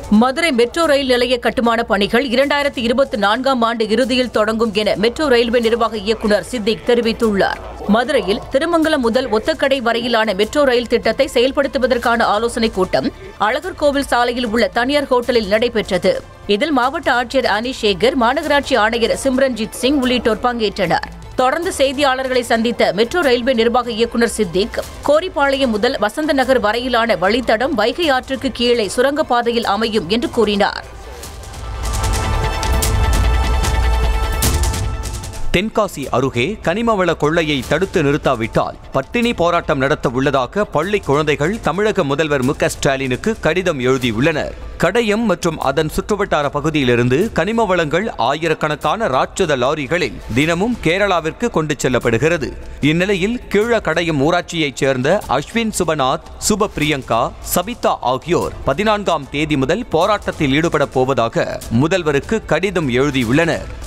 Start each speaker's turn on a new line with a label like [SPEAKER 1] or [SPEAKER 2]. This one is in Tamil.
[SPEAKER 1] மதுரை மெட்ரோ ரயில் நிலைய கட்டுமான பணிகள் இரண்டாயிரத்தி இருபத்தி நான்காம் ஆண்டு இறுதியில் தொடங்கும் என மெட்ரோ ரயில்வே நிர்வாக இயக்குநர் சித்திக் தெரிவித்துள்ளார் மதுரையில் திருமங்கலம் முதல் ஒத்தக்கடை வரையிலான மெட்ரோ ரயில் திட்டத்தை செயல்படுத்துவதற்கான ஆலோசனைக் கூட்டம் அழகர் கோவில் சாலையில் உள்ள தனியார் ஹோட்டலில் நடைபெற்றது இதில் மாவட்ட ஆட்சியர் அனி சேகர் மாநகராட்சி ஆணையர் சிம்ரன்ஜித் சிங் உள்ளிட்டோர் பங்கேற்றனர் தொடர்ந்து செய்தியாளர்களை சந்தித்த மெட்ரோ ரயில்வே நிர்வாக இயக்குநர் சித்திக் கோரிப்பாளையம் முதல் வசந்த நகர் வரையிலான வழித்தடம் வைகை ஆற்றுக்கு கீழே சுரங்கப்பாதையில் அமையும் என்று கூறினார்
[SPEAKER 2] தென்காசி அருகே கனிமவள கொள்ளையை தடுத்து நிறுத்தாவிட்டால் பட்டினி போராட்டம் நடத்த உள்ளதாக பள்ளி குழந்தைகள் தமிழக முதல்வர் மு க ஸ்டாலினுக்கு கடிதம் எழுதியுள்ளனர் கடையம் மற்றும் அதன் சுற்றுவட்டார பகுதியிலிருந்து கனிம வளங்கள் ஆயிரக்கணக்கான ராட்சத லாரிகளில் தினமும் கேரளாவிற்கு கொண்டு செல்லப்படுகிறது இந்நிலையில் கீழ கடையம் ஊராட்சியைச் சேர்ந்த அஸ்வின் சுபநாத் சுப பிரியங்கா சபிதா ஆகியோர் பதினான்காம் தேதி முதல் போராட்டத்தில் ஈடுபடப் போவதாக முதல்வருக்கு கடிதம் எழுதியுள்ளனர்